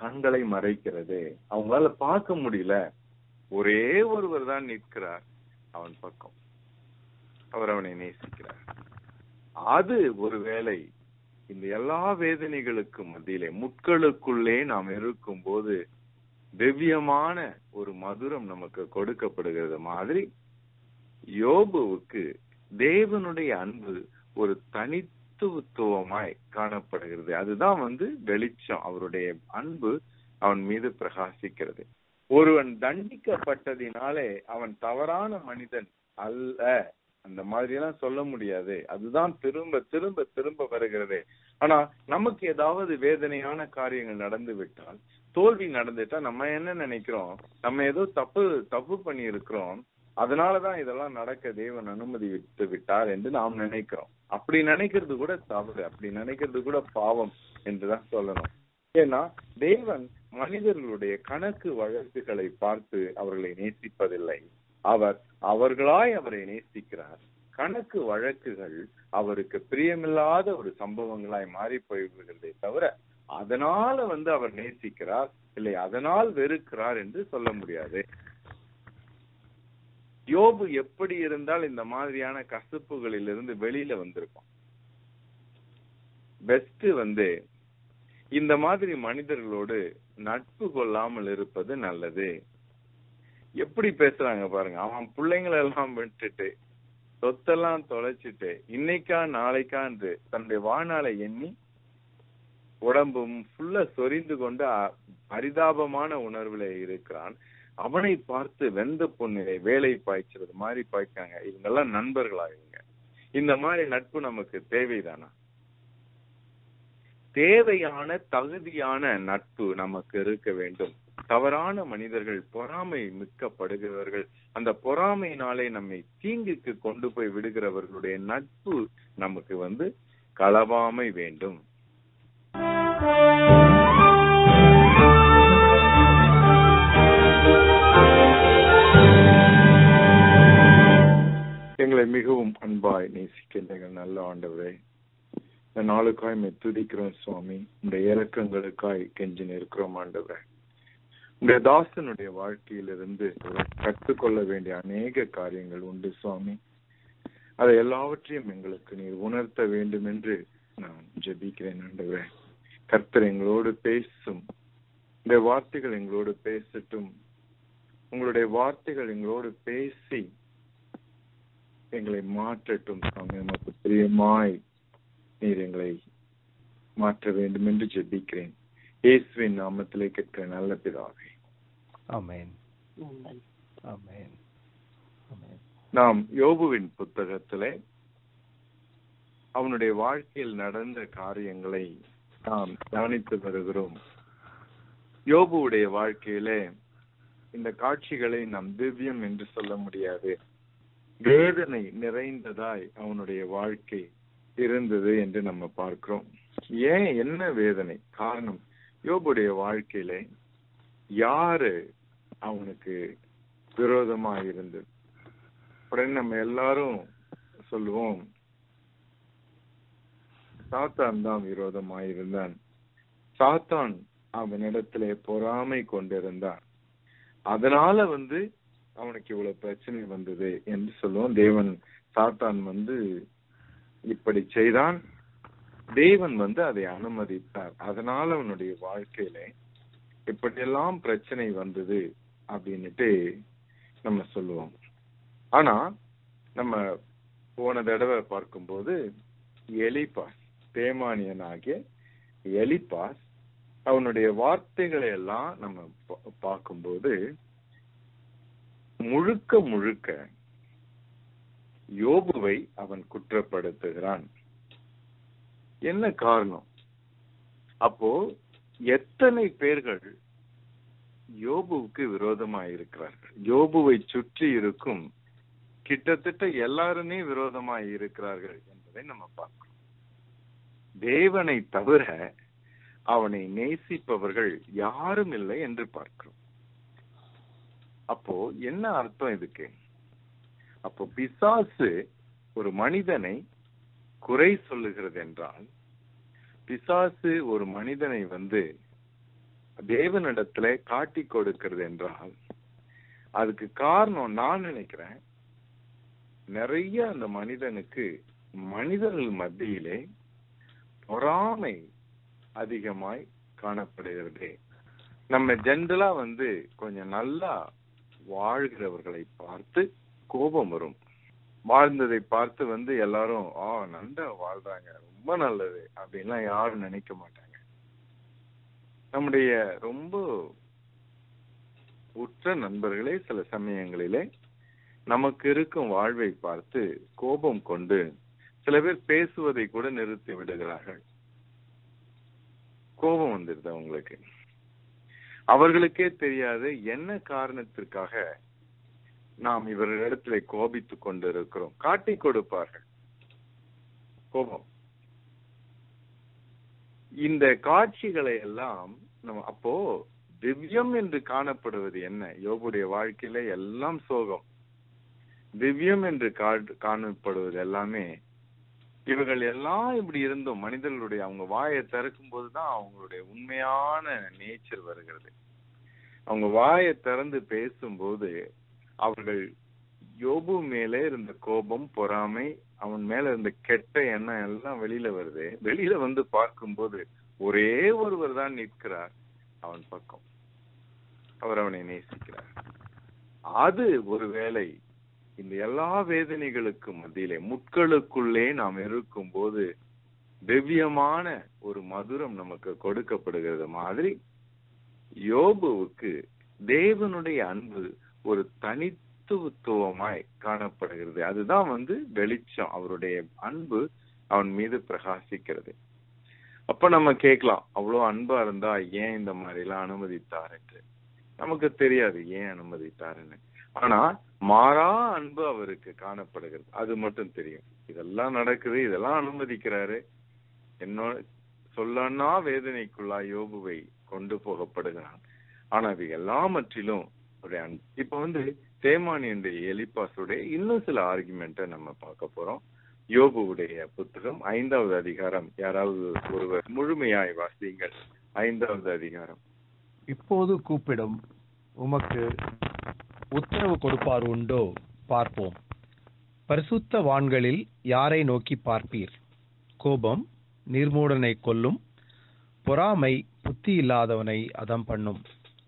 கண்களை மறைக்கிறது அவங்களால பார்க்க முடியல ஒரே ஒருவர் தான் நிற்கிறார் அவன் பக்கம் அவர் அவனை நேசிக்கிறார் அது ஒருவேளை இந்த எல்லா வேதனைகளுக்கு மத்தியிலே முட்களுக்குள்ளே நாம் இருக்கும் போது திவ்யமான ஒரு மதுரம் நமக்கு கொடுக்கப்படுகிறது மாதிரி யோபுவுக்கு தேவனுடைய அன்பு ஒரு தனித்துவமாய் காணப்படுகிறது அதுதான் வந்து வெளிச்சம் அவருடைய அன்பு அவன் மீது பிரகாசிக்கிறது ஒருவன் தண்டிக்கப்பட்டதினாலே அவன் தவறான மனிதன் அல்ல அந்த மாதிரி எல்லாம் சொல்ல முடியாது அதுதான் திரும்ப திரும்ப திரும்ப வருகிறது ஆனா நமக்கு ஏதாவது வேதனையான காரியங்கள் நடந்து விட்டால் தோல்வி நடந்துட்டா நம்ம என்ன நினைக்கிறோம் நம்ம ஏதோ தப்பு தப்பு பண்ணி இருக்கிறோம் அதனாலதான் இதெல்லாம் நடக்க தேவன் அனுமதி விட்டு விட்டார் என்று நாம் நினைக்கிறோம் அப்படி நினைக்கிறது கூட தவறு அப்படி நினைக்கிறது கூட பாவம் என்றுதான் சொல்லணும் ஏன்னா தேவன் மனிதர்களுடைய கணக்கு வழக்குகளை பார்த்து அவர்களை நேசிப்பதில்லை அவர் அவர்களாய் அவரை நேசிக்கிறார் கணக்கு வழக்குகள் அவருக்கு பிரியமில்லாத ஒரு சம்பவங்களாய் மாறி போய்விடுகிறதே தவிர அதனால வந்து அவர் நேசிக்கிறார் இல்லை அதனால் வெறுக்கிறார் என்று சொல்ல முடியாது யோபு எப்படி இருந்தால் இந்த மாதிரியான கசப்புகளில் இருந்து வெளியில வந்திருக்கும் பெஸ்ட் வந்து இந்த மாதிரி மனிதர்களோடு நட்பு கொள்ளாமல் இருப்பது நல்லது எப்படி பேசுறாங்க பாருங்க அவன் பிள்ளைங்களை எல்லாம் விட்டுட்டு சொத்தெல்லாம் தொலைச்சிட்டு இன்னைக்கா நாளைக்கான்று தன்னுடைய வாழ்நாளை எண்ணி உடம்பும் ஃபுல்லா சொரிந்து கொண்டு அ- பரிதாபமான உணர்வுல இருக்கிறான் அவனை பார்த்து வெந்த பொண்ணிலை வேலை பாய்ச்சறது மாதிரி பாய்க்காங்க இவங்க எல்லாம் நண்பர்களா இவங்க இந்த மாதிரி நட்பு நமக்கு தேவைதானா தேவையான தகுதியான நட்பு நமக்கு இருக்க வேண்டும் தவறான மனிதர்கள் பொறாமை மிக்கப்படுகிறவர்கள் அந்த பொறாமையினாலே நம்மை தீங்குக்கு கொண்டு போய் விடுகிறவர்களுடைய நட்பு நமக்கு வந்து களவாமை வேண்டும் எங்களை மிகவும் அன்பாய் நேசிக்கின்ற எங்கள் நல்ல ஆண்டவரே இந்த நாளுக்காய் மை துதிக்கிறோம் சுவாமி உடைய இறக்கங்களுக்காய் கெஞ்சி நிற்கிறோம் ஆண்டவரே உடைய தாசனுடைய வாழ்க்கையிலிருந்து கற்றுக்கொள்ள வேண்டிய அநேக காரியங்கள் உண்டு சுவாமி அதை எல்லாவற்றையும் எங்களுக்கு நீர் உணர்த்த வேண்டும் என்று நான் ஜெபிக்கிறேன் ஆண்டவரே கர்த்தர் எங்களோடு பேசும் இந்த வார்த்தைகள் எங்களோடு பேசட்டும் உங்களுடைய வார்த்தைகள் எங்களோடு பேசி எங்களை மாற்றட்டும் சுவாமி நமக்கு பிரியமாய் நீர் எங்களை மாற்ற வேண்டும் என்று ஜெபிக்கிறேன் இயேசுவின் நாமத்திலே கேட்கிற நல்ல பிதாவே ஆமென் ஆமென் ஆமென் நாம் யோபுவின் புத்தகத்திலே அவனுடைய வாழ்க்கையில் நடந்த காரியங்களை நாம் கவனித்து வருகிறோம் யோபுவுடைய வாழ்க்கையிலே இந்த காட்சிகளை நாம் திவ்யம் என்று சொல்ல முடியாது வேதனை நிறைந்ததாய் அவனுடைய வாழ்க்கை இருந்தது என்று நம்ம பார்க்கிறோம் ஏன் என்ன வேதனை காரணம் யோபுடைய வாழ்க்கையிலே யாரு அவனுக்கு விரோதமா இருந்தது உடனே நம்ம எல்லாரும் சொல்லுவோம் சாத்தான் தான் விரோதமாயிருந்தான் சாத்தான் அவனிடத்திலே பொறாமை கொண்டிருந்தான் அதனால வந்து அவனுக்கு இவ்வளவு பிரச்சனை வந்தது என்று சொல்லுவோம் தேவன் சாத்தான் வந்து இப்படி செய்தான் தேவன் வந்து அதை அனுமதித்தார் அதனால அவனுடைய வாழ்க்கையில இப்படியெல்லாம் பிரச்சனை வந்தது அப்படின்னுட்டு நம்ம சொல்லுவோம் ஆனா நம்ம போன தடவை பார்க்கும்போது எலிபாஸ் தேமானியன் ஆகிய எலிபாஸ் அவனுடைய வார்த்தைகளை எல்லாம் நம்ம பா- பார்க்கும்போது முழுக்க முழுக்க யோபுவை அவன் குற்றப்படுத்துகிறான் என்ன காரணம் அப்போ எத்தனை பேர்கள் யோபுவுக்கு விரோதமாய் இருக்கிறார்கள் யோபுவை சுற்றி இருக்கும் கிட்டத்தட்ட எல்லாருமே விரோதமாய் இருக்கிறார்கள் என்பதை நம்ம பார்க்கிறோம் தேவனை தவிர அவனை நேசிப்பவர்கள் யாரும் இல்லை என்று பார்க்கிறோம் அப்போ என்ன அர்த்தம் இதுக்கு அப்போ பிசாசு ஒரு மனிதனை குறை சொல்லுகிறது என்றால் பிசாசு ஒரு மனிதனை வந்து தேவனிடத்துல காட்டி கொடுக்கிறது என்றால் அதுக்கு காரணம் நான் நினைக்கிறேன் நிறைய அந்த மனிதனுக்கு மனிதர்கள் மத்தியிலே பொறாமை அதிகமாய் காணப்படுகிறது நம்ம ஜென்ரலா வந்து கொஞ்சம் நல்லா வாழ்கிறவர்களை பார்த்து கோபம் வரும் வாழ்ந்ததை பார்த்து வந்து எல்லாரும் ஆ நல்லா வாழ்றாங்க ரொம்ப நல்லது அப்படின்லாம் யாரும் நினைக்க மாட்டாங்க நம்முடைய ரொம்ப உற்ற நண்பர்களே சில சமயங்களிலே நமக்கு இருக்கும் வாழ்வை பார்த்து கோபம் கொண்டு சில பேர் பேசுவதை கூட நிறுத்தி விடுகிறார்கள் கோபம் வந்துருது அவங்களுக்கு அவர்களுக்கே தெரியாது என்ன காரணத்திற்காக நாம் இவர்களிடத்துல கோபித்துக் கொண்டிருக்கிறோம் காட்டி கொடுப்பார்கள் கோபம் இந்த காட்சிகளை எல்லாம் நம்ம அப்போ திவ்யம் என்று காணப்படுவது என்ன யோபுடைய வாழ்க்கையில எல்லாம் சோகம் திவ்யம் என்று கா- காணப்படுவது எல்லாமே இவர்கள் எல்லாம் இப்படி இருந்தும் மனிதர்களுடைய அவங்க வாயை திறக்கும் போதுதான் அவங்களுடைய உண்மையான நேச்சர் வருகிறது அவங்க வாயை திறந்து பேசும்போது அவர்கள் யோபு மேலே இருந்த கோபம் பொறாமை அவன் மேல இருந்த கெட்ட எண்ணம் எல்லாம் வெளியில வருது வெளியில வந்து பார்க்கும்போது ஒரே ஒருவர் தான் நிற்கிறார் அவன் பக்கம் அவர் அவனை நேசிக்கிறார் அது ஒருவேளை இந்த எல்லா வேதனைகளுக்கும் மத்தியிலே முட்களுக்குள்ளே நாம் இருக்கும் போது திவ்யமான ஒரு மதுரம் நமக்கு கொடுக்கப்படுகிறது மாதிரி யோபுவுக்கு தேவனுடைய அன்பு ஒரு தனித்துவமாய் காணப்படுகிறது அதுதான் வந்து வெளிச்சம் அவருடைய அன்பு அவன் மீது பிரகாசிக்கிறது அப்ப நம்ம கேட்கலாம் அவ்வளவு அன்பா இருந்தா ஏன் இந்த மாதிரி எல்லாம் அனுமதித்தார் என்று நமக்கு தெரியாது ஏன் அனுமதித்தாருன்னு ஆனா மாறா அன்பு அவருக்கு காணப்படுகிறது அது மட்டும் தெரியும் இதெல்லாம் நடக்குது இதெல்லாம் அனுமதிக்கிறாரு என்னோட சொல்லனா வேதனைக்குள்ளா யோபுவை கொண்டு போகப்படுகிறான் ஆனா அது எல்லாவற்றிலும் ஒரு அன்பு இப்ப வந்து தேமான் என்ற எலிப்பாசுடைய இன்னும் சில ஆர்குமெண்ட்டை நம்ம பார்க்க போறோம் யோபுவுடைய புத்தகம் ஐந்தாவது அதிகாரம் யாராவது ஒருவர் முழுமையாய் வாசியுங்கள் ஐந்தாவது அதிகாரம் இப்போது கூப்பிடும் உமக்கு உத்தரவு கொடுப்பார் உண்டோ பார்ப்போம் பரிசுத்த வான்களில் யாரை நோக்கி பார்ப்பீர் கோபம் நிர்மூடனை கொல்லும் பொறாமை புத்தி இல்லாதவனை அதம் பண்ணும்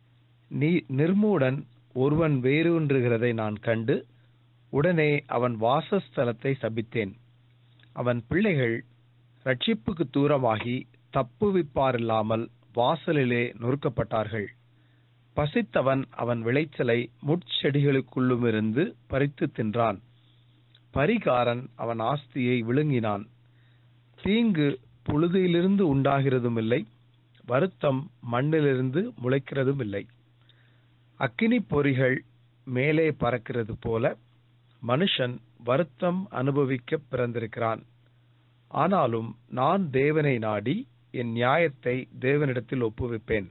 நீ நிர்மூடன் ஒருவன் வேரூன்றுகிறதை நான் கண்டு உடனே அவன் வாசஸ்தலத்தை சபித்தேன் அவன் பிள்ளைகள் ரட்சிப்புக்கு தூரமாகி தப்புவிப்பாரில்லாமல் வாசலிலே நொறுக்கப்பட்டார்கள் பசித்தவன் அவன் விளைச்சலை முட்செடிகளுக்குள்ளுமிருந்து பறித்து தின்றான் பரிகாரன் அவன் ஆஸ்தியை விழுங்கினான் தீங்கு புழுதியிலிருந்து உண்டாகிறதும் இல்லை வருத்தம் மண்ணிலிருந்து முளைக்கிறதும் இல்லை அக்கினி பொறிகள் மேலே பறக்கிறது போல மனுஷன் வருத்தம் அனுபவிக்க பிறந்திருக்கிறான் ஆனாலும் நான் தேவனை நாடி என் நியாயத்தை தேவனிடத்தில் ஒப்புவிப்பேன்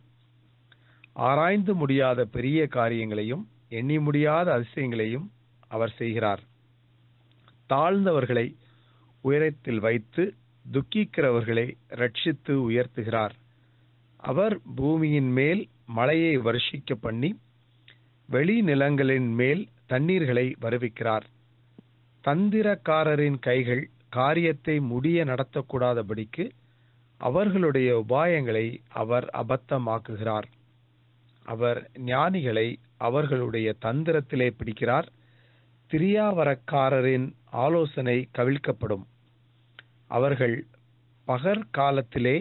ஆராய்ந்து முடியாத பெரிய காரியங்களையும் எண்ணி முடியாத அதிசயங்களையும் அவர் செய்கிறார் தாழ்ந்தவர்களை உயரத்தில் வைத்து துக்கிக்கிறவர்களை ரட்சித்து உயர்த்துகிறார் அவர் பூமியின் மேல் மழையை வருஷிக்க பண்ணி வெளி நிலங்களின் மேல் தண்ணீர்களை வருவிக்கிறார் தந்திரக்காரரின் கைகள் காரியத்தை முடிய நடத்தக்கூடாதபடிக்கு அவர்களுடைய உபாயங்களை அவர் அபத்தமாக்குகிறார் அவர் ஞானிகளை அவர்களுடைய தந்திரத்திலே பிடிக்கிறார் திரியாவரக்காரரின் ஆலோசனை கவிழ்க்கப்படும் அவர்கள் பகற்காலத்திலே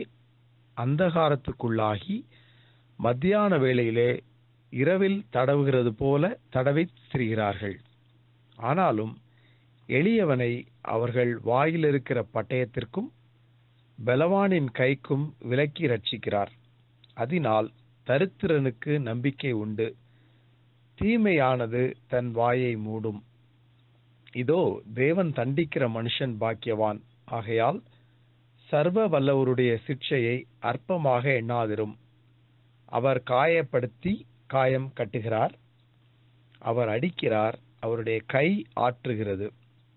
அந்தகாரத்துக்குள்ளாகி மத்தியான வேளையிலே இரவில் தடவுகிறது போல தடவித் திரிகிறார்கள் ஆனாலும் எளியவனை அவர்கள் வாயிலிருக்கிற பட்டயத்திற்கும் பலவானின் கைக்கும் விலக்கி ரட்சிக்கிறார் அதனால் தரித்திரனுக்கு நம்பிக்கை உண்டு தீமையானது தன் வாயை மூடும் இதோ தேவன் தண்டிக்கிற மனுஷன் பாக்கியவான் ஆகையால் சர்வ வல்லவருடைய சிக்ஷையை அற்பமாக எண்ணாதிரும் அவர் காயப்படுத்தி காயம் கட்டுகிறார் அவர் அடிக்கிறார் அவருடைய கை ஆற்றுகிறது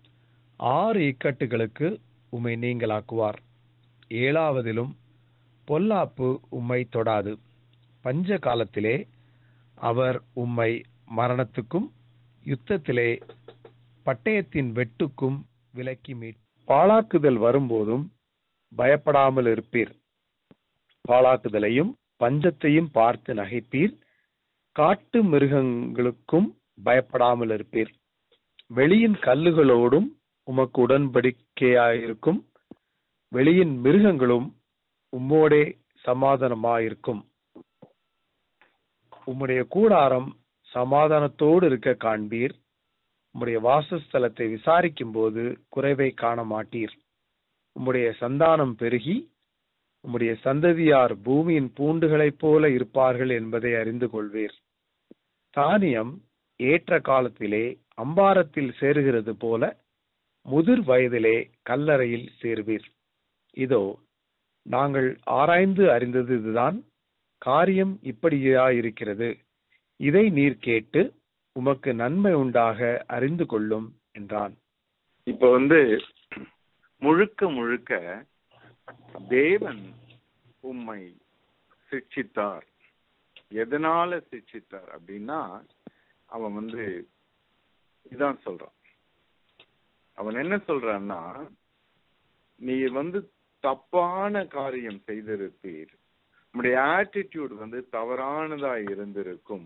ஆறு இக்கட்டுகளுக்கு உம்மை நீங்களாக்குவார் ஏழாவதிலும் பொல்லாப்பு உம்மை தொடாது பஞ்ச காலத்திலே அவர் உம்மை மரணத்துக்கும் யுத்தத்திலே பட்டயத்தின் வெட்டுக்கும் விலக்கி மீட் பாழாக்குதல் வரும்போதும் பயப்படாமல் இருப்பீர் பாழாக்குதலையும் பஞ்சத்தையும் பார்த்து நகைப்பீர் காட்டு மிருகங்களுக்கும் பயப்படாமல் இருப்பீர் வெளியின் கல்லுகளோடும் உமக்கு உடன்படிக்கையாயிருக்கும் வெளியின் மிருகங்களும் உம்மோடே சமாதானமாயிருக்கும் உம்முடைய கூடாரம் சமாதானத்தோடு இருக்க காண்பீர் உம்முடைய வாசஸ்தலத்தை விசாரிக்கும் போது குறைவை காண மாட்டீர் உம்முடைய சந்தானம் பெருகி உம்முடைய சந்ததியார் பூமியின் பூண்டுகளைப் போல இருப்பார்கள் என்பதை அறிந்து கொள்வீர் தானியம் ஏற்ற காலத்திலே அம்பாரத்தில் சேருகிறது போல முதிர் வயதிலே கல்லறையில் சேர்வீர் இதோ நாங்கள் ஆராய்ந்து அறிந்தது இதுதான் காரியம் இப்படியாயிருக்கிறது இதை நீர் கேட்டு உமக்கு நன்மை உண்டாக அறிந்து கொள்ளும் என்றான் இப்ப வந்து முழுக்க முழுக்க தேவன் உம்மை சிக்ஷித்தார் எதனால சிக்ஷித்தார் அப்படின்னா அவன் வந்து இதான் சொல்றான் அவன் என்ன சொல்றான்னா நீ வந்து தப்பான காரியம் செய்திருப்பீர் உங்களுடைய ஆட்டிடியூட் வந்து தவறானதா இருந்திருக்கும்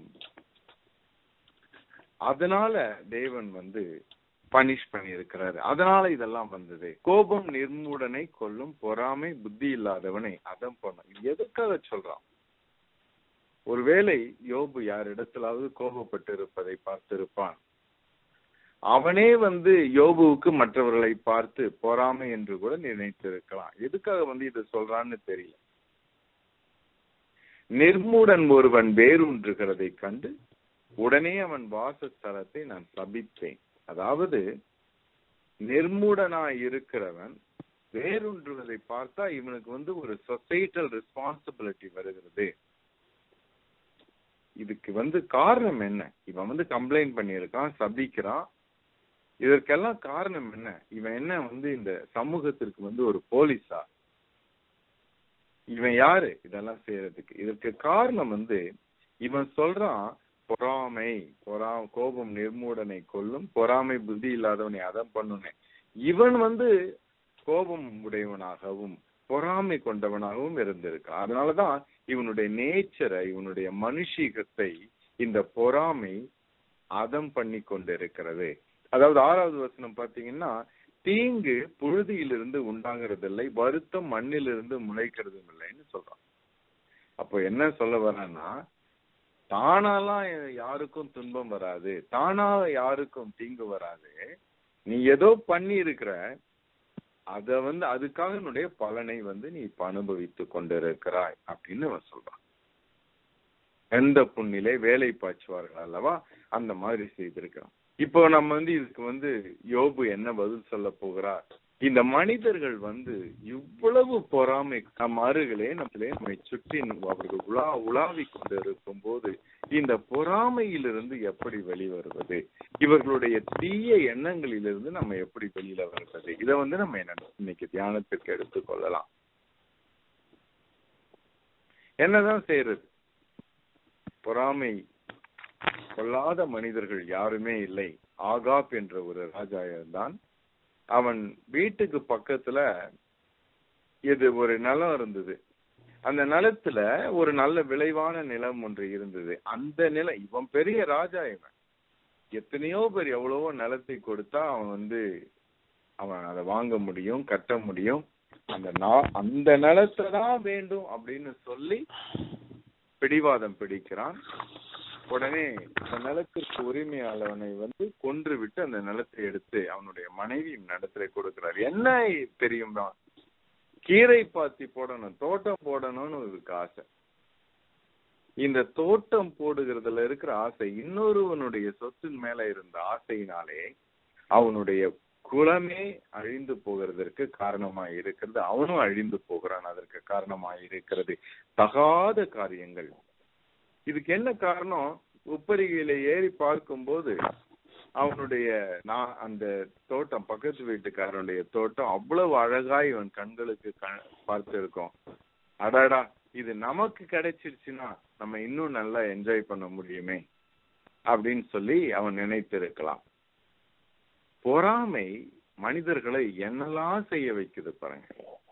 அதனால தேவன் வந்து பனிஷ் பண்ணியிருக்கிறாரு அதனால இதெல்லாம் வந்தது கோபம் நிர்மூடனை கொல்லும் பொறாமை புத்தி இல்லாதவனை அதம் பண்ணும் இது எதுக்காக சொல்றான் ஒருவேளை யோபு யார் இடத்திலாவது கோபப்பட்டு இருப்பதை பார்த்திருப்பான் அவனே வந்து யோபுவுக்கு மற்றவர்களை பார்த்து பொறாமை என்று கூட நினைத்திருக்கலாம் எதுக்காக வந்து இதை சொல்றான்னு தெரியல நிர்மூடன் ஒருவன் வேரூன்றுகிறதை கண்டு உடனே அவன் வாசஸ்தலத்தை நான் சபித்தேன் அதாவது நிர்மூடனாய் இருக்கிறவன் வேரூன்றுவதை பார்த்தா இவனுக்கு வந்து ஒரு சொசைட்டல் ரெஸ்பான்சிபிலிட்டி வருகிறது இதுக்கு வந்து காரணம் என்ன இவன் வந்து கம்ப்ளைண்ட் பண்ணியிருக்கான் சபிக்கிறான் இதற்கெல்லாம் காரணம் என்ன இவன் என்ன வந்து இந்த சமூகத்திற்கு வந்து ஒரு போலீஸா இவன் யாரு இதெல்லாம் செய்யறதுக்கு இதற்கு காரணம் வந்து இவன் சொல்றான் பொறாமை பொறா கோபம் நிர்மூடனை கொல்லும் பொறாமை புத்தி இல்லாதவனை அதம் பண்ணுனே இவன் வந்து கோபம் உடையவனாகவும் பொறாமை கொண்டவனாகவும் இருந்திருக்கான் அதனாலதான் இவனுடைய நேச்சரை இவனுடைய மனுஷீகத்தை இந்த பொறாமை அதம் பண்ணி கொண்டிருக்கிறது அதாவது ஆறாவது வசனம் பாத்தீங்கன்னா தீங்கு புழுதியிலிருந்து உண்டாகிறதில்லை வருத்தம் மண்ணிலிருந்து முளைக்கிறதும் இல்லைன்னு சொல்றான் அப்போ என்ன சொல்ல வரேன்னா தானாலாம் யாருக்கும் துன்பம் வராது தானா யாருக்கும் தீங்கு வராது நீ ஏதோ பண்ணி இருக்கிற அத வந்து அதுக்காக என்னுடைய பலனை வந்து நீ இப்ப அனுபவித்து கொண்டிருக்கிறாய் அப்படின்னு அவன் சொல்றான் எந்த புண்ணிலே வேலை பாய்ச்சுவார்கள் அல்லவா அந்த மாதிரி செய்திருக்கிறான் இப்போ நம்ம வந்து இதுக்கு வந்து யோபு என்ன பதில் சொல்ல போகிறார் இந்த மனிதர்கள் வந்து இவ்வளவு பொறாமை நம் அருகிலே நம்மளே நம்மை சுற்றி அவர்கள் உலா உலாவி கொண்டு இருக்கும் போது இந்த பொறாமையிலிருந்து எப்படி வெளிவருவது இவர்களுடைய தீய எண்ணங்களிலிருந்து நம்ம எப்படி வெளியில வருவது இதை வந்து நம்ம என்ன இன்னைக்கு தியானத்திற்கு எடுத்துக்கொள்ளலாம் என்னதான் செய்யறது பொறாமை கொள்ளாத மனிதர்கள் யாருமே இல்லை ஆகாப் என்ற ஒரு ராஜா இருந்தான் அவன் வீட்டுக்கு பக்கத்துல இது ஒரு நிலம் இருந்தது அந்த நிலத்துல ஒரு நல்ல விளைவான நிலம் ஒன்று இருந்தது அந்த நிலம் இவன் பெரிய ராஜா இவன் எத்தனையோ பேர் எவ்வளவோ நிலத்தை கொடுத்தா அவன் வந்து அவன் அதை வாங்க முடியும் கட்ட முடியும் அந்த அந்த நிலத்தை தான் வேண்டும் அப்படின்னு சொல்லி பிடிவாதம் பிடிக்கிறான் உடனே அந்த நிலத்திற்கு உரிமையாளவனை வந்து கொன்று விட்டு அந்த நிலத்தை எடுத்து அவனுடைய மனைவி நடத்துல கொடுக்கிறார் என்ன தெரியுமா கீரை பாத்தி போடணும் தோட்டம் போடணும்னு இருக்கு ஆசை இந்த தோட்டம் போடுகிறதுல இருக்கிற ஆசை இன்னொருவனுடைய சொத்தின் மேல இருந்த ஆசையினாலே அவனுடைய குலமே அழிந்து போகிறதற்கு காரணமாய் இருக்கிறது அவனும் அழிந்து போகிறான் அதற்கு காரணமாய் இருக்கிறது தகாத காரியங்கள் இதுக்கு என்ன காரணம் உப்பரிகையில ஏறி பார்க்கும்போது அவனுடைய நான் அந்த தோட்டம் பக்கத்து வீட்டுக்காரனுடைய தோட்டம் அவ்வளவு அழகாய் இவன் கண்களுக்கு பார்த்து இருக்கும் அடாடா இது நமக்கு கிடைச்சிருச்சுன்னா நம்ம இன்னும் நல்லா என்ஜாய் பண்ண முடியுமே அப்படின்னு சொல்லி அவன் நினைத்திருக்கலாம் பொறாமை மனிதர்களை என்னெல்லாம் செய்ய வைக்குது பாருங்க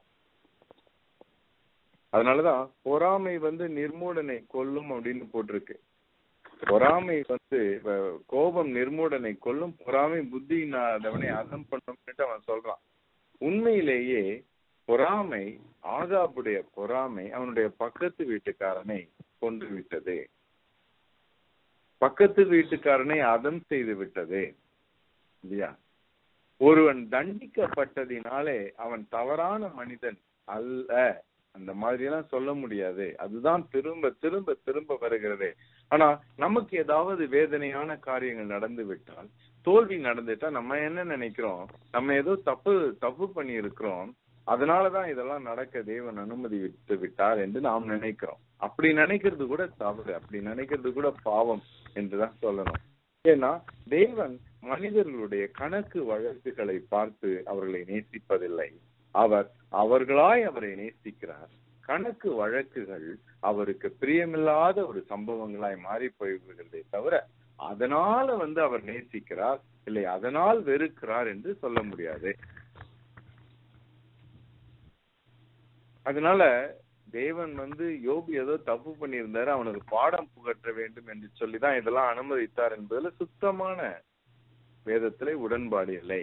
அதனாலதான் பொறாமை வந்து நிர்மூடனை கொல்லும் அப்படின்னு போட்டிருக்கு பொறாமை வந்து அஹ், கோபம் நிர்மூடனை கொல்லும் பொறாமை புத்தியினாதவனை அதம் பண்ணும்னுட்டு அவன் சொல்றான் உண்மையிலேயே பொறாமை ஆகாபுடைய பொறாமை அவனுடைய பக்கத்து வீட்டுக்காரனை கொண்டு விட்டது பக்கத்து வீட்டுக்காரனை அதம் செய்து விட்டது இல்லையா ஒருவன் தண்டிக்கப்பட்டதினாலே அவன் தவறான மனிதன் அல்ல அந்த மாதிரி எல்லாம் சொல்ல முடியாது அதுதான் திரும்ப திரும்ப திரும்ப வருகிறது ஆனா நமக்கு ஏதாவது வேதனையான காரியங்கள் நடந்து விட்டால் தோல்வி நடந்துட்டா நம்ம என்ன நினைக்கிறோம் நம்ம ஏதோ தப்பு தப்பு பண்ணி இருக்கிறோம் அதனாலதான் இதெல்லாம் நடக்க தேவன் அனுமதி விட்டு விட்டார் என்று நாம் நினைக்கிறோம் அப்படி நினைக்கிறது கூட தவறு அப்படி நினைக்கிறது கூட பாவம் என்றுதான் சொல்லணும் ஏன்னா தேவன் மனிதர்களுடைய கணக்கு வழக்குகளை பார்த்து அவர்களை நேசிப்பதில்லை அவர் அவர்களாய் அவரை நேசிக்கிறார் கணக்கு வழக்குகள் அவருக்கு பிரியமில்லாத ஒரு சம்பவங்களாய் மாறி போய்விடுகிறதே தவிர அதனால வந்து அவர் நேசிக்கிறார் இல்லை அதனால் வெறுக்கிறார் என்று சொல்ல முடியாது அதனால தேவன் வந்து யோபு ஏதோ தப்பு பண்ணியிருந்தாரு அவனுக்கு பாடம் புகற்ற வேண்டும் என்று சொல்லிதான் இதெல்லாம் அனுமதித்தார் என்பதுல சுத்தமான வேதத்திலே உடன்பாடு இல்லை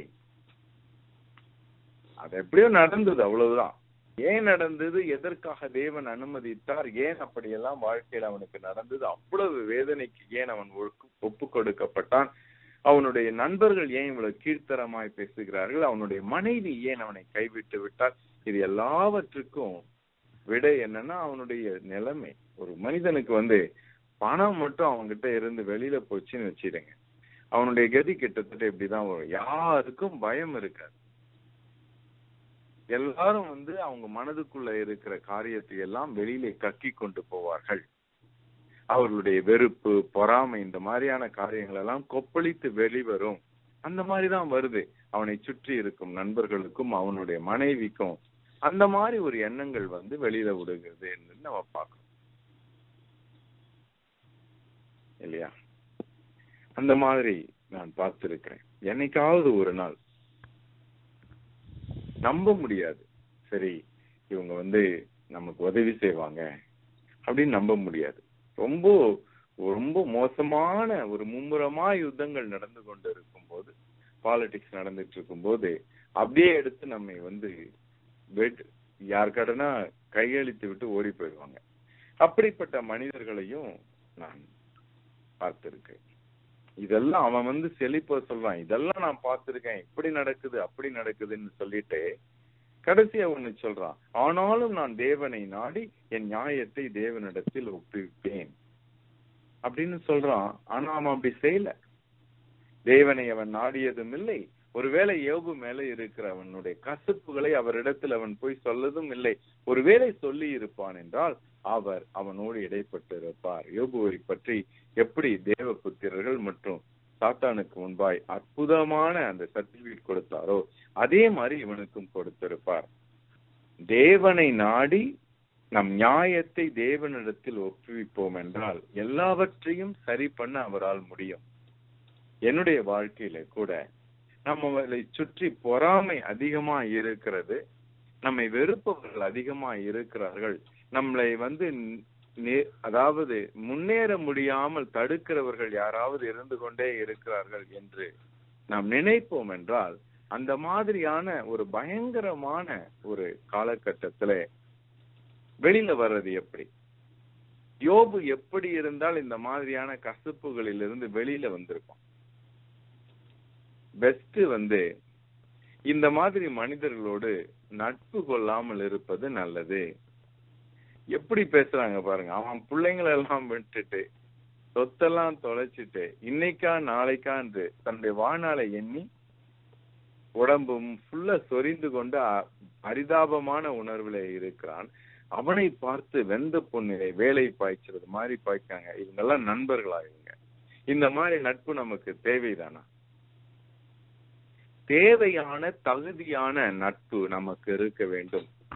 அது எப்படியோ நடந்தது அவ்வளவுதான் ஏன் நடந்தது எதற்காக தேவன் அனுமதித்தார் ஏன் அப்படியெல்லாம் வாழ்க்கையில் அவனுக்கு நடந்தது அவ்வளவு வேதனைக்கு ஏன் அவன் ஒப்பு கொடுக்கப்பட்டான் அவனுடைய நண்பர்கள் ஏன் இவ்வளவு கீழ்த்தரமாய் பேசுகிறார்கள் அவனுடைய மனைவி ஏன் அவனை கைவிட்டு விட்டார் இது எல்லாவற்றுக்கும் விடை என்னன்னா அவனுடைய நிலைமை ஒரு மனிதனுக்கு வந்து பணம் மட்டும் அவன்கிட்ட இருந்து வெளியில போச்சுன்னு வச்சிடுங்க அவனுடைய கதி கிட்டத்தட்ட இப்படிதான் வரும் யாருக்கும் பயம் இருக்காது எல்லாரும் வந்து அவங்க மனதுக்குள்ள இருக்கிற காரியத்தை எல்லாம் வெளியிலே கக்கி கொண்டு போவார்கள் அவர்களுடைய வெறுப்பு பொறாமை இந்த மாதிரியான காரியங்கள் எல்லாம் கொப்பளித்து வெளிவரும் அந்த மாதிரிதான் வருது அவனை சுற்றி இருக்கும் நண்பர்களுக்கும் அவனுடைய மனைவிக்கும் அந்த மாதிரி ஒரு எண்ணங்கள் வந்து வெளியில விடுகிறது என்று நம்ம பார்க்கணும் இல்லையா அந்த மாதிரி நான் பார்த்திருக்கிறேன் என்னைக்காவது ஒரு நாள் நம்ப முடியாது சரி இவங்க வந்து நமக்கு உதவி செய்வாங்க அப்படின்னு நம்ப முடியாது ரொம்ப ரொம்ப மோசமான ஒரு மும்முரமா யுத்தங்கள் நடந்து கொண்டு இருக்கும் போது பாலிடிக்ஸ் நடந்துட்டு இருக்கும் போது அப்படியே எடுத்து நம்மை வந்து வெட் யார் கடனா கையளித்து விட்டு ஓடி போயிடுவாங்க அப்படிப்பட்ட மனிதர்களையும் நான் பார்த்திருக்கேன் இதெல்லாம் அவன் வந்து செழிப்ப சொல்றான் இதெல்லாம் நான் பார்த்திருக்கேன் இப்படி நடக்குது அப்படி நடக்குதுன்னு சொல்லிட்டு கடைசியா ஒண்ணு சொல்றான் ஆனாலும் நான் தேவனை நாடி என் நியாயத்தை தேவனிடத்தில் ஒப்புவிப்பேன் அப்படின்னு சொல்றான் ஆனா அவன் அப்படி செய்யல தேவனை அவன் நாடியதும் இல்லை ஒருவேளை யோபு மேல இருக்கிற அவனுடைய கசப்புகளை அவரிடத்தில் அவன் போய் சொல்லதும் இல்லை ஒருவேளை சொல்லி இருப்பான் என்றால் அவர் அவனோடு இடைப்பட்டு இருப்பார் யோபுவை பற்றி எப்படி தேவ புத்திரர்கள் மற்றும் சாத்தானுக்கு முன்பாய் அற்புதமான அந்த சர்டிபிகேட் கொடுத்தாரோ அதே மாதிரி இவனுக்கும் கொடுத்திருப்பார் தேவனை நாடி நம் நியாயத்தை தேவனிடத்தில் ஒப்புவிப்போம் என்றால் எல்லாவற்றையும் சரி பண்ண அவரால் முடியும் என்னுடைய வாழ்க்கையில கூட நம்மளை சுற்றி பொறாமை அதிகமா இருக்கிறது நம்மை வெறுப்பவர்கள் அதிகமா இருக்கிறார்கள் நம்மளை வந்து அதாவது முன்னேற முடியாமல் தடுக்கிறவர்கள் யாராவது இருந்து கொண்டே இருக்கிறார்கள் என்று நாம் நினைப்போம் என்றால் அந்த மாதிரியான ஒரு பயங்கரமான ஒரு காலகட்டத்துல வெளியில வர்றது எப்படி யோபு எப்படி இருந்தால் இந்த மாதிரியான கசப்புகளில் இருந்து வெளியில வந்திருக்கும் பெஸ்ட் வந்து இந்த மாதிரி மனிதர்களோடு நட்பு கொள்ளாமல் இருப்பது நல்லது எப்படி பேசுறாங்க பாருங்க அவன் பிள்ளைங்களை எல்லாம் விட்டுட்டு சொத்தெல்லாம் தொலைச்சிட்டு இன்னைக்கா நாளைக்கா என்று தன்னுடைய வாழ்நாளை எண்ணி உடம்பும் ஃபுல்லா சொரிந்து கொண்டு அரிதாபமான உணர்வுல இருக்கிறான் அவனை பார்த்து வெந்த பொண்ணிலை வேலை பாய்ச்சறது மாதிரி பாய்க்காங்க இவங்க எல்லாம் நண்பர்களா இவங்க இந்த மாதிரி நட்பு நமக்கு தேவைதானா தேவையான தகுதியான நட்பு நமக்கு இருக்க வேண்டும்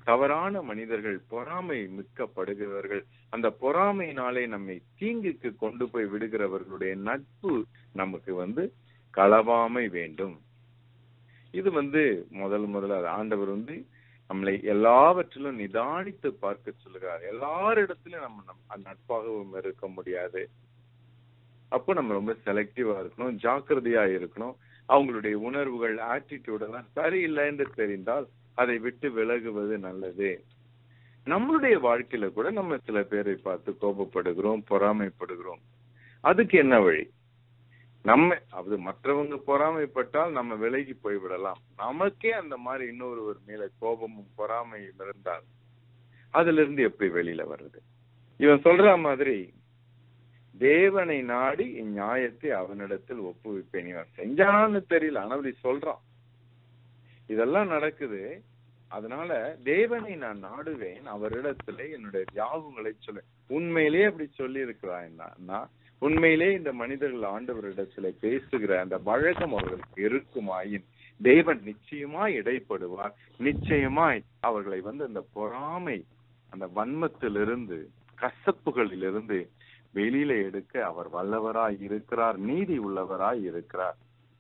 தவறான மனிதர்கள் பொறாமை மிக்கப்படுகிறவர்கள் அந்த பொறாமையினாலே நம்மை தீங்குக்கு கொண்டு போய் விடுகிறவர்களுடைய நட்பு நமக்கு வந்து களவாமை வேண்டும் இது வந்து முதல் முதல்ல ஆண்டவர் வந்து நம்மளை எல்லாவற்றிலும் நிதானித்து பார்க்க சொல்லுகிறார் எல்லாரிடத்திலும் நம்ம நம் நட்பாகவும் இருக்க முடியாது அப்போ நம்ம ரொம்ப செலக்டிவா இருக்கணும் ஜாக்கிரதையா இருக்கணும் அவங்களுடைய உணர்வுகள் ஆட்டிடியூட் எல்லாம் சரியில்லை என்று தெரிந்தால் அதை விட்டு விலகுவது நல்லது நம்மளுடைய வாழ்க்கையில கூட நம்ம சில பேரை பார்த்து கோபப்படுகிறோம் பொறாமைப்படுகிறோம் அதுக்கு என்ன வழி நம்ம அது மற்றவங்க பொறாமைப்பட்டால் நம்ம விலகி போய்விடலாம் நமக்கே அந்த மாதிரி இன்னொருவர் மேல கோபமும் பொறாமையும் இருந்தால் அதுல இருந்து எப்படி வெளியில வர்றது இவன் சொல்ற மாதிரி தேவனை நாடி இந்நியாயத்தை அவனிடத்தில் ஒப்புவிப்பேன் இவன் செஞ்சானான்னு தெரியல ஆனா அப்படி சொல்றான் இதெல்லாம் நடக்குது அதனால தேவனை நான் நாடுவேன் அவரிடத்துல என்னுடைய தியாகங்களை சொல்ல உண்மையிலேயே அப்படி சொல்லி இருக்கிறான் உண்மையிலே இந்த மனிதர்கள் ஆண்டவரிடத்துல பேசுகிற அந்த வழக்கம் அவர்களுக்கு இருக்குமாயின் தேவன் நிச்சயமாய் இடைப்படுவார் நிச்சயமாய் அவர்களை வந்து அந்த பொறாமை அந்த வன்மத்திலிருந்து கசப்புகளிலிருந்து வெளியில எடுக்க அவர் வல்லவராய் இருக்கிறார் நீதி உள்ளவராய் இருக்கிறார்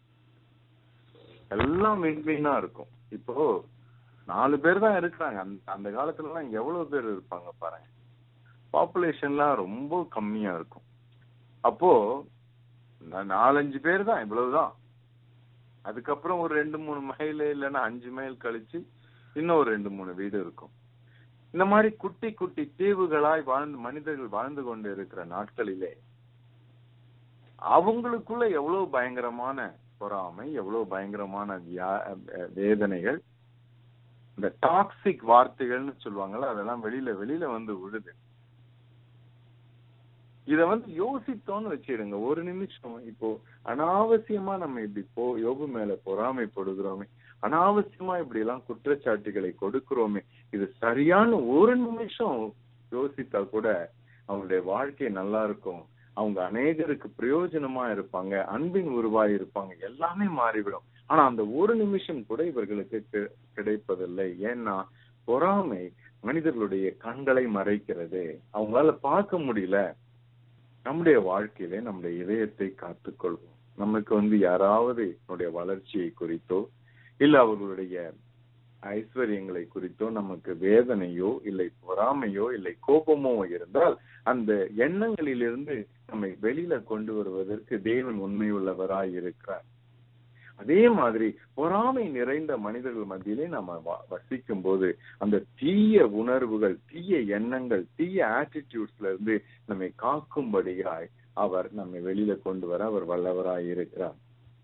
எல்லாம் விண்வீனா இருக்கும் இப்போ நாலு பேர் தான் இருக்கிறாங்க அந்த அந்த காலத்துல எல்லாம் எவ்வளவு பேர் இருப்பாங்க பாருங்க பாப்புலேஷன்லாம் ரொம்ப கம்மியா இருக்கும் அப்போ நாலஞ்சு பேர் தான் இவ்வளவுதான் அதுக்கப்புறம் ஒரு ரெண்டு மூணு மைல் இல்லைன்னா அஞ்சு மைல் கழிச்சு இன்னும் ஒரு ரெண்டு மூணு வீடு இருக்கும் இந்த மாதிரி குட்டி குட்டி தீவுகளாய் வாழ்ந்து மனிதர்கள் வாழ்ந்து கொண்டு இருக்கிற நாட்களிலே அவங்களுக்குள்ள எவ்வளவு பயங்கரமான பொறாமை எவ்வளவு பயங்கரமான வேதனைகள் இந்த டாக்ஸிக் வார்த்தைகள்னு சொல்லுவாங்கல்ல அதெல்லாம் வெளியில வெளியில வந்து விழுது இத வந்து யோசித்தோம்னு வச்சிடுங்க ஒரு நிமிஷம் இப்போ அனாவசியமா நம்ம இப்படி போ யோபு மேல பொறாமைப்படுகிறோமே அனாவசியமா இப்படி எல்லாம் குற்றச்சாட்டுகளை கொடுக்கிறோமே இது சரியான ஒரு நிமிஷம் யோசித்தா கூட அவங்களுடைய வாழ்க்கை நல்லா இருக்கும் அவங்க அநேகருக்கு பிரயோஜனமா இருப்பாங்க அன்பின் உருவாய் இருப்பாங்க எல்லாமே மாறிவிடும் ஆனா அந்த ஒரு நிமிஷம் கூட இவர்களுக்கு கிடைப்பதில்லை ஏன்னா பொறாமை மனிதர்களுடைய கண்களை மறைக்கிறது அவங்களால பார்க்க முடியல நம்முடைய வாழ்க்கையில நம்முடைய இதயத்தை காத்துக்கொள்வோம் நமக்கு வந்து யாராவது என்னுடைய வளர்ச்சியை குறித்தோ இல்ல அவர்களுடைய ஐஸ்வர்யங்களை குறித்தோ நமக்கு வேதனையோ இல்லை பொறாமையோ இல்லை கோபமோ இருந்தால் அந்த எண்ணங்களிலிருந்து நம்மை வெளியில கொண்டு வருவதற்கு தேவன் உண்மையுள்ளவராய் இருக்கிறார் அதே மாதிரி பொறாமை நிறைந்த மனிதர்கள் மத்தியிலே நம்ம வசிக்கும் போது அந்த தீய உணர்வுகள் தீய எண்ணங்கள் தீய ஆட்டிடியூட்ஸ்ல இருந்து நம்மை காக்கும்படியாய் அவர் நம்மை வெளியில கொண்டு வர அவர் வல்லவராய் இருக்கிறார்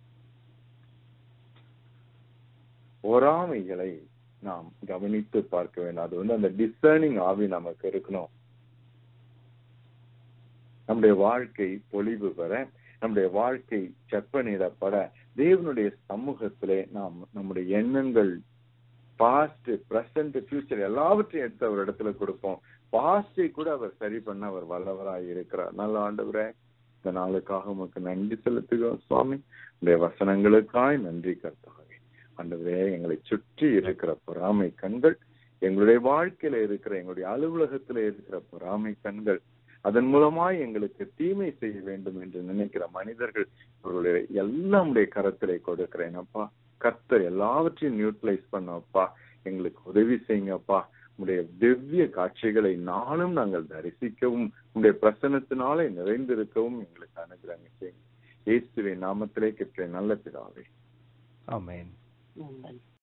பொறாமைகளை நாம் கவனித்து பார்க்க வேண்டும் அது வந்து அந்த டிசர்னிங் ஆவி நமக்கு இருக்கணும் நம்முடைய வாழ்க்கை பொலிவு பெற நம்முடைய வாழ்க்கை செப்பனிடப்பட தேவனுடைய சமூகத்திலே நாம் நம்முடைய எண்ணங்கள் பாஸ்ட் பிரசன்ட் ஃபியூச்சர் எல்லாவற்றையும் எடுத்து அவர் இடத்துல கொடுப்போம் பாஸ்டை கூட அவர் சரி பண்ண அவர் வல்லவராய் இருக்கிறார் நல்ல ஆண்டவரே இந்த நாளுக்காக உமக்கு நன்றி செலுத்துகிறோம் சுவாமி உடைய வசனங்களுக்காய் நன்றி கர்த்தாவே ஆண்டவரே எங்களை சுற்றி இருக்கிற பொறாமை கண்கள் எங்களுடைய வாழ்க்கையில இருக்கிற எங்களுடைய அலுவலகத்துல இருக்கிற பொறாமை கண்கள் அதன் மூலமாய் எங்களுக்கு தீமை செய்ய வேண்டும் என்று நினைக்கிற மனிதர்கள் இவர்களுடைய எல்லாமுடைய கரத்திலே கொடுக்கிறேன் அப்பா கர்த்தர் எல்லாவற்றையும் நியூட்ரலைஸ் பண்ணப்பா எங்களுக்கு உதவி செய்யுங்கப்பா உடைய திவ்ய காட்சிகளை நாளும் நாங்கள் தரிசிக்கவும் உடைய பிரசனத்தினாலே நிறைந்திருக்கவும் எங்களுக்கு அனுகிரகம் செய்யுங்க இயேசுவின் நாமத்திலே கேட்கிறேன் நல்ல பிதாவே ஆமென் ஆமென்